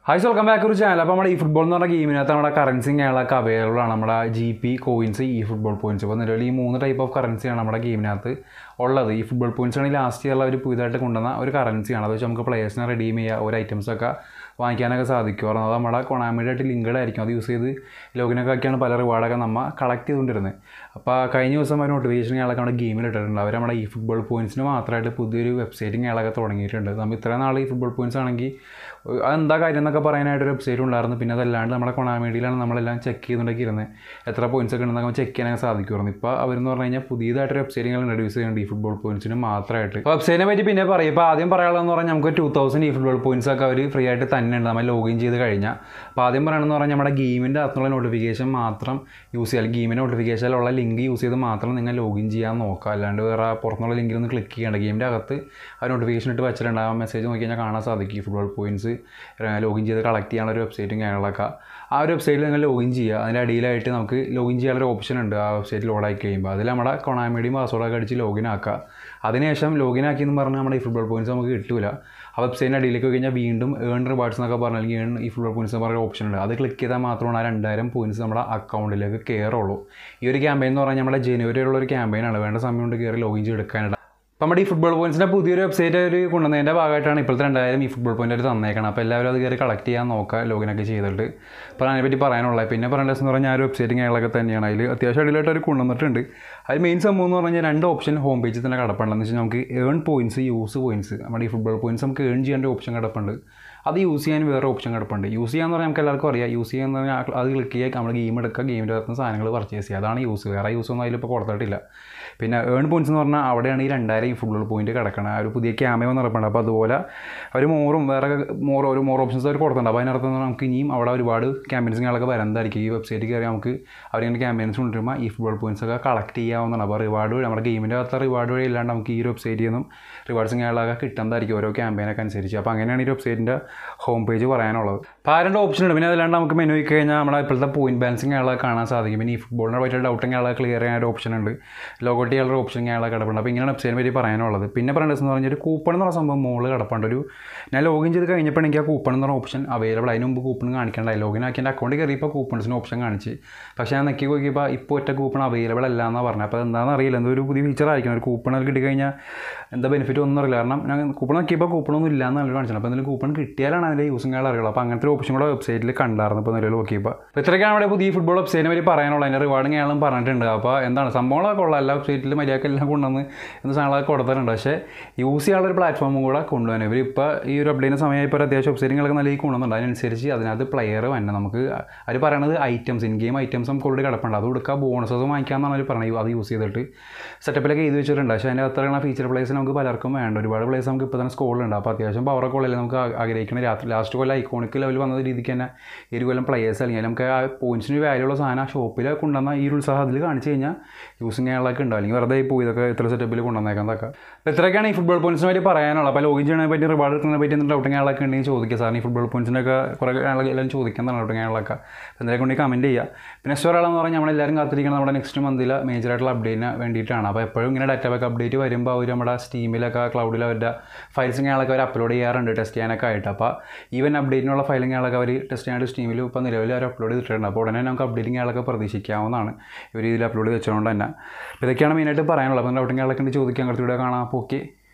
hi welcome back ഒരു channel അപ്പോൾ നമ്മുടെ ഈ ഫുട്ബോൾ എന്ന് പറഞ്ഞ ഗെയിമിനകത്ത് നമ്മുടെ കറൻസി കാര്യങ്ങളൊക്കെ അവൈലബിൾ ആണ് നമ്മുടെ ജി പി കോയിൻസ് ഈ ഫുട്ബോൾ പോയിന്റ്സ് അപ്പോൾ നിലവിൽ ഈ മൂന്ന് ടൈപ്പ് ഓഫ് കറൻസിയാണ് നമ്മുടെ ഗെയിമിനകത്ത് ഉള്ളത് ഈ ഫുട്ബോൾ പോയിന്റ്സ് ആണെങ്കിൽ ലാസ്റ്റ് ഇയറിൽ അവർ പുതിയതായിട്ട് കൊണ്ടുവന്ന ഒരു കറൻസിയാണ് അത് വെച്ച് നമുക്ക് പ്ലേയേഴ്സിനെ റെഡീം ചെയ്യുക ഒരു ഐറ്റംസൊക്കെ വാങ്ങിക്കാനൊക്കെ സാധിക്കും കാരണം അത് നമ്മുടെ കൊണാമിയുടെ ആയിട്ട് ലിങ്കഡ് ആയിരിക്കും അത് യൂസ് ചെയ്ത് ലോഗിനൊക്കെ ആക്കിയാണ് പല റിവാർഡൊക്കെ നമ്മൾ കളക്ട് ചെയ്തുകൊണ്ടിരുന്നത് അപ്പോൾ കഴിഞ്ഞ ദിവസം ഒരു നോട്ടിഫിക്കേഷൻ ഞങ്ങളൊക്കെ നമ്മുടെ ഗെയിമിൽ ഇട്ടിട്ടുണ്ട് അവർ നമ്മുടെ ഈ ഫുട്ബോൾ പോയിന്റ്സിന് മാത്രമായിട്ട് പുതിയൊരു വെബ്സൈറ്റും ഞങ്ങളൊക്കെ തുടങ്ങിയിട്ടുണ്ട് നമ്മൾ ഇത്രയും നാൾ ഈ ഫുട്ബോൾ പോയിന്റ്സ് ആണെങ്കിൽ അതെന്താ കാര്യം എന്നൊക്കെ പറയാനായിട്ട് ഒരു വെബ്സൈറ്റ് ഉണ്ടായിരുന്നു പിന്നെ അതല്ലാണ്ട് നമ്മുടെ കൊണാമീഡിയിലാണ് നമ്മളെല്ലാം ചെക്ക് ചെയ്തുകൊണ്ടൊക്കെ ഇരുന്നത് എത്ര പോയിന്റ്സ് ഒക്കെ ഉണ്ടെന്നൊക്കെ ചെക്ക് ചെയ്യാനൊക്കെ സാധിക്കുമായിരുന്നു ഇപ്പോൾ അവരെന്ന് പറഞ്ഞു കഴിഞ്ഞാൽ പുതിയതായിട്ടൊരു വെബ്സൈറ്റ് ഞങ്ങൾ ഇൻട്രൊഡ്യൂസ് ചെയ്യുന്നുണ്ട് ഈ ഫുട്ബോൾ പോയിന്റ്സിന് മാത്രമായിട്ട് അപ്പോൾ വെബ്സൈറ്റിനെ പറ്റി പിന്നെ പറയും ഇപ്പോൾ ആദ്യം പറയാനുള്ളതെന്ന് പറഞ്ഞാൽ നമുക്ക് ടൂ തൗസൻഡ് ഈ ഫുട്ബോൾ പോയിന്റ്സ് ഒക്കെ അവർ ഫ്രീ ആയിട്ട് തന്നെ ഉണ്ട് നമ്മൾ ലോഗിൻ ചെയ്ത് കഴിഞ്ഞാൽ അപ്പോൾ ആദ്യം പറയണമെന്ന് പറഞ്ഞാൽ നമ്മുടെ ഗെയിമിൻ്റെ അകത്തുള്ള നോട്ടിഫിക്കേഷൻ മാത്രം യൂസ് ചെയ്യുക അല്ലെങ്കിൽ ഗെയിമിൻ്റെ നോട്ടിഫിക്കേഷനിലുള്ള ലിങ്ക് യൂസ് ചെയ്ത് മാത്രം നിങ്ങൾ ലോഗിൻ ചെയ്യാൻ നോക്കുക അല്ലാണ്ട് വേറെ പുറത്തുനിന്നുള്ള ലിങ്കിൽ ഒന്ന് ക്ലിക്ക് ചെയ്യേണ്ട ഗെയിമിൻ്റെ അകത്ത് ആ നോട്ടിഫിക്കേഷൻ ഇട്ട് വെച്ചിട്ടുണ്ട് ആ മെസ്സേജ് നോക്കി കഴിഞ്ഞാൽ കാണാൻ സാധിക്കും ഈ ഫുട്ബോൾ പോയിന്റ്സ് ലോഗിൻ ചെയ്ത് കളക്ട് ചെയ്യാനുള്ള ഒരു വെബ്സൈറ്റും കാര്യങ്ങളൊക്കെ ആ ഒരു വെബ്സൈറ്റിൽ നിങ്ങൾ ലോഗിൻ ചെയ്യുക അതിൻ്റെ അടിയിലായിട്ട് നമുക്ക് ലോഗിൻ ചെയ്യാനുള്ള ഓപ്ഷൻ ഉണ്ട് ആ വെബ്സൈറ്റ് ലോഡാക്കി കഴിയുമ്പോൾ അതിൽ നമ്മുടെ കൊണാമിഡിയും പാസ്വേഡൊക്കെ അടിച്ച് ലോഗിൻ ആക്കുക അതിനുശേഷം ലോഗിൻ ആക്കി എന്ന് പറഞ്ഞാൽ നമ്മുടെ ഈ ഫുട്ബോൾ പോയിന്റ്സ് നമുക്ക് കിട്ടില്ല ആ വെബ്സൈറ്റിൻ്റെ അടിയിലേക്ക് പോയി കഴിഞ്ഞാൽ വീണ്ടും ഏൺ റിവാർഡ്സ് എന്നൊക്കെ പറഞ്ഞാൽ അല്ലെങ്കിൽ ഏൺ ഈ ഫുട്ബോൾ പോയിന്റ്സ് എന്ന് പറയുന്ന ഓപ്ഷൻ ഉണ്ട് അത് ക്ലിക്ക് ചെയ്താൽ മാത്രമാണ് ആ രണ്ടായിരം പോയിന്റ്സ് നമ്മുടെ അക്കൗണ്ടിലേക്ക് കയറുള്ളൂ ഈ ഒരു ക്യാമ്പയിൻ എന്ന് പറഞ്ഞാൽ നമ്മുടെ ജനുവരിയിലുള്ള ഒരു ക്യാമ്പയിനാണ് വേണ്ട സമയം കൊണ്ട് കയറി ലോഗിൻ ചെയ്തെടുക്കാനായിട്ട് അപ്പോൾ നമ്മുടെ ഈ ഫുട്ബോൾ പോയിന്റ്സിൻ്റെ പുതിയൊരു വെബ്സൈറ്റ് ഒരു കൊണ്ടുവന്നതിൻ്റെ ഭാഗമായിട്ടാണ് ഇപ്പോഴത്തെ രണ്ടായിരം ഈ ഫുട്ബോൾ പോയിന്റ് ഒരു തന്നേക്കണം അപ്പോൾ എല്ലാവരും അത് കയറി കളക്ട് ചെയ്യാൻ നോക്കുക ലോഗിനൊക്കെ ചെയ്തിട്ട് അപ്പോൾ അതിനെപ്പറ്റി പറയാനുള്ളത് പിന്നെ പറയേണ്ടത് എന്ന് പറഞ്ഞാൽ ആ ഒരു വെബ്സൈറ്റും കാര്യങ്ങളൊക്കെ തന്നെയാണ് അതിൽ അത്യാവശ്യം അടിയിലായിട്ട് അവർ കൊണ്ടുവന്നിട്ടുണ്ട് അതിൽ മെയിൻ സംഭവം എന്ന് പറഞ്ഞാൽ രണ്ട് ഓപ്ഷൻ ഹോം പേജിൽ തന്നെ കിടപ്പുണ്ടെന്ന് വെച്ചാൽ നമുക്ക് ഏൺ പോയിന്റ്സ് യൂസ് പോയിന്റ്സ് നമ്മുടെ ഈ ഫുട്ബോൾ പോയിന്റ്സ് നമുക്ക് ഏൺ ചെയ്യേണ്ട ഓപ്ഷൻ കിടപ്പുണ്ട് അത് യൂസ് ചെയ്യാൻ വേറെ ഓപ്ഷൻ കിടപ്പുണ്ട് യൂസ് ചെയ്യാന്ന് പറഞ്ഞാൽ നമുക്ക് എല്ലാവർക്കും അറിയാം യൂസ് ചെയ്യാന്ന് പറഞ്ഞാൽ അത് ക്ലിക്ക് ചെയ്യുക നമ്മൾ ഗെയിം എടുക്കുക ഗെയിമിൻ്റെ അകത്ത് സാധനങ്ങൾ പർച്ചേസ് ചെയ്യുക അതാണ് യൂസ് വേറെ യൂസ് ഒന്നും അതിലിപ്പോൾ കൊടുത്തിട്ടില്ല പിന്നെ ഏൺ പോയിന്റ്സ് എന്ന് പറഞ്ഞാൽ അവിടെയാണ് ഈ രണ്ടായിരം ഈ ഫുട്ബോൾ പോയിന്റ് കിടക്കണം ആ ഒരു പുതിയ ക്യാമറ നടപ്പുണ്ട് അപ്പോൾ അതുപോലെ അവർ മോറും വേറെ മോർ ഒരു മോർ ഓപ്ഷൻസ് അവർ കൊടുത്തിട്ടുണ്ട് അപ്പോൾ അതിനർത്ഥം നമുക്ക് ഇനിയും അവിടെ ഒരുപാട് ക്യാമ്പയിൻസുകളൊക്കെ വരുന്നതായിരിക്കും ഈ വെബ്സൈറ്റിൽ കയറി നമുക്ക് അവരിങ്ങനെ ക്യാമ്പയിൻസ് കൊണ്ടുവരുമ്പോൾ ഈ ഫുട്ബോൾ പോയിന്റ്സ് ഒക്കെ കളക്ട് ചെയ്യാവുന്നതാണ് അപ്പോൾ റിവാർഡ് വഴി നമ്മുടെ ഗെയിമിൻ്റെ അകത്ത് റിവാർഡ് വഴി ഇല്ലാണ്ട് നമുക്ക് ഈ ഒരു വെബ്സൈറ്റിൽ നിന്നും റിവാർഡ്സും കാര്യങ്ങളൊക്കെ കിട്ടുന്നതായിരിക്കും ഓരോ ക്യാമ്പയിനൊക്കെ അനുസരിച്ച് അപ്പോൾ അങ്ങനെയാണ് ഈ വെബ്സൈറ്റിൻ്റെ ഹോം പേജ് പറയാനുള്ളത് അപ്പോൾ ആ രണ്ട് ഓപ്ഷൻ ഉണ്ട് പിന്നെ അതല്ലാണ്ട് നമുക്ക് മെനു വയ്ക്ക് കഴിഞ്ഞാൽ നമ്മുടെ ഇപ്പോഴത്തെ പോയിന്റ് ബാലൻസിങ് ആളൊക്കെ കാണാൻ സാധിക്കും പിന്നെ ഈ ഫുട്ബോളിനെ പറ്റിയ ഡൗട്ടും ആളെ ക്ലിയർ ചെയ്യാൻ ഒരു ഓപ്ഷൻ ഉണ്ട് ലോഗോട്ടി ആളുടെ ഓപ്ഷൻ ആളെ കിടപ്പുണ്ട് അപ്പോൾ ഇങ്ങനെയാണ് വെബ്സൈറ്റിനെ പറ്റി പറയാനുള്ളത് പിന്നെ പറയേണ്ടത് എന്ന് പറഞ്ഞാൽ ഒരു കൂപ്പൺ എന്ന് പറഞ്ഞ സംഭവം മുകളിൽ കിടപ്പുണ്ട് ഒരു ഞാൻ ലോഗിൻ ചെയ്ത് കഴിഞ്ഞപ്പോൾ എനിക്ക് ആ കൂപ്പൺ എന്ന് പറഞ്ഞ ഓപ്ഷൻ അവൈലബിൾ അതിന് മുമ്പ് കൂപ്പൺ കാണിക്കണ്ടായി ലോഗിൻ ആക്കി എൻ്റെ അക്കൗണ്ടിൽ കയറിയപ്പോൾ കൂപ്പൺസിന് ഓപ്ഷൻ കാണിച്ച് പക്ഷേ ഞാൻ നെക്കി നോക്കിയപ്പോൾ ഇപ്പോൾ ഒറ്റ കൂപ്പൺ അവൈലബിൾ അല്ല എന്നാണ് പറഞ്ഞത് അപ്പോൾ എന്താണെന്ന് അറിയില്ല എന്തോ ഒരു പുതിയ ഫീച്ചർ ആയിരിക്കും ഒരു കൂപ്പൺ അത് കിട്ടിക്കഴിഞ്ഞാൽ എന്താ ബെനിഫിറ്റ് ഒന്നും അറിയില്ല കാരണം ഞാൻ കൂപ്പൺ നോക്കിയപ്പോൾ കൂപ്പണൊന്നും ഇല്ല എന്ന് കാണിച്ചത് അപ്പോൾ എന്തെങ്കിലും കൂപ്പൺ കിട്ടിയാലാണ് അതിൻ്റെ യൂസും കാര്യം അറിയുള്ളൂ അപ്പോൾ അങ്ങനത്തെ ഒരു ഓപ്ഷൻ കൂടെ വെബ്സൈറ്റിൽ കണ്ടായിരുന്നു ഇപ്പോൾ നിലവിൽ നോക്കിയപ്പോൾ അപ്പോൾ ഇത്രയൊക്കെയാണ് അവിടെ പുതിയ ഫുട്ബോൾ വെബ്സൈറ്റിനെ പറ്റി പറയാനുള്ളത് അതിൻ്റെ റിവാർഡും ഞാനും പറഞ്ഞിട്ടുണ്ട് അപ്പോൾ എന്താണ് സംഭവങ്ങളൊക്കെ ഉള്ള എല്ലാ വെബ്സൈറ്റിൽ മര്യാദക്കെല്ലാം കൊണ്ടുവന്ന് എന്ന സാധനങ്ങളൊക്കെ കൊടുത്തിട്ടുണ്ട് പക്ഷേ യൂസ് ചെയ്യാനുള്ള ഒരു പ്ലാറ്റ്ഫോമും കൂടെ കൊണ്ടുവരാൻ ഇവർ ഇപ്പോൾ ഈ ഒരു അപ്ഡേറ്റിന് സമയമായി ഇപ്പോൾ അത്യാവശ്യം വെബ്സൈറ്റുകളൊക്കെ നല്ല രീതിയിൽ കൊണ്ടുവന്നുണ്ട് അതിനനുസരിച്ച് അതിനകത്ത് പ്ലെയർ തന്നെ നമുക്ക് അവർ പറയണത് ഐറ്റംസ് ഇൻ ഗെയിം ഐറ്റംസ് നമുക്ക് ഓൾറെഡി കിടപ്പുണ്ട് അത് കൊടുക്കുക ബോണസസ് വാങ്ങിക്കാമെന്നാണ് അവർ പറയുന്നത് അത് യൂസ് ചെയ്തിട്ട് സെറ്റപ്പിലൊക്കെ എഴുതി വെച്ചിട്ടുണ്ട് പക്ഷേ അതിൻ്റെ അത്രയുള്ള ഫീച്ചർ പ്ലേസ് നമുക്ക് പലർക്കും വേണ്ട ഒരുപാട് പ്ലേസ് നമുക്ക് ഇപ്പോൾ തന്നെ സ്കോളിലുണ്ട് അപ്പോൾ അത്യാവശ്യം പവറൊക്കെ ഉള്ളതിൽ നമുക്ക് ആഗ്രഹിക്കുന്ന രാത്രി ലാസ്റ്റ് കൊല്ലം ഐക്കോണിക് ലെവൽ വന്ന രീതിക്ക് തന്നെ ഈ ഒരു കൊല്ലം പ്ലേയേഴ്സ് അല്ലെങ്കിൽ നമുക്ക് ആ പോയിന്റ്സിന് വാല്യൂ ഉള്ള സാധനം ആ ഷോപ്പിൽ കൊണ്ടുവന്ന ഈ ഒരു ഉത്സാഹം അതിൽ കാണിച്ച് കഴിഞ്ഞാൽ യൂസിങ് ചെയ്യാനുള്ളതൊക്കെ ഉണ്ടാവും അല്ലെങ്കിൽ വെറുതെ പോയി ഇതൊക്കെ ഇത്ര സെറ്റപ്പിൽ കൊണ്ടുവന്നേക്കുന്നതൊക്കെ അപ്പോൾ ഇത്രയൊക്കെയാണ് ഈ ഫുട്ബോൾ പോയിന്റ്സിനെ പറ്റി പറയാനുള്ളത് അപ്പോൾ ലോഗിൻ ചെയ്യുന്നതിനെ പറ്റി റിവാർഡ് എടുക്കുന്നതിനെ പറ്റി എന്തെങ്കിലും ഡൗട്ടിങ് ആളൊക്കെ ഉണ്ടെങ്കിൽ ചോദിക്കുക സാറിന് ഈ ഫുട്ബോൾ പോയിന്റ്സിനൊക്കെ കുറേ ആളൊക്കെ എല്ലാം ചോദിക്കുന്നതാണ് ഡൗട്ടിങ് ആളൊക്കെ അപ്പോൾ എന്തെങ്കിലും കൊണ്ട് കമൻറ്റ് ചെയ്യുക പിന്നെ നെക്സ്റ്റ് ഒരാളെന്ന് പറഞ്ഞാൽ നമ്മളെല്ലാവരും കാത്തിരിക്കുന്നത് നമ്മുടെ നെക്സ്റ്റ് മന്തിൽ മേജറായിട്ടുള്ള അപ്ഡേറ്റിന് വേണ്ടിയിട്ടാണ് അപ്പോൾ എപ്പോഴും ഇങ്ങനെ ഡാറ്റ ബാക്ക് അപ്ഡേറ്റ് വരുമ്പോൾ അവർ നമ്മുടെ സ്റ്റീമിലൊക്കെ ക്ലൗഡിൽ അവരുടെ ഫയൽസും കാര്യങ്ങളൊക്കെ അവർ അപ്ലോഡ് ചെയ്യാറുണ്ട് ടെസ്റ്റ് ചെയ്യാനൊക്കെ ആയിട്ട് അപ്പോൾ ഈവൻ അപ്ഡേറ്റിനുള്ള ഫയലും കാര്യങ്ങളൊക്കെ അവർ ടെസ്റ്റ് ചെയ്യാനായിട്ട് സ്റ്റീമിൽ ഇപ്പോൾ നിലവിൽ അവർ അപ്ലോഡ് ചെയ്തിട്ടുണ്ട് അപ്പോൾ ഉടനെ നമുക്ക് അപ്ഡേറ്റിംഗ് കാര്യങ്ങളൊക്കെ പ്രതീക്ഷിക്കാവുന്നതാണ് ഇവർ ഇതിൽ അപ്ലോഡ് വെച്ചുകൊണ്ട് തന്നെ അപ്പോൾ ഇതൊക്കെയാണ് മെയിനായിട്ട് പറയാനുള്ളത് അപ്പോൾ ഡൗട്ടിങ് കാര്യങ്ങളൊക്കെ ഉണ്ട് ചോദിക്കാൻ കുറച്ചുകൂടെ കാണാം അപ്പോൾ ഓക്കെ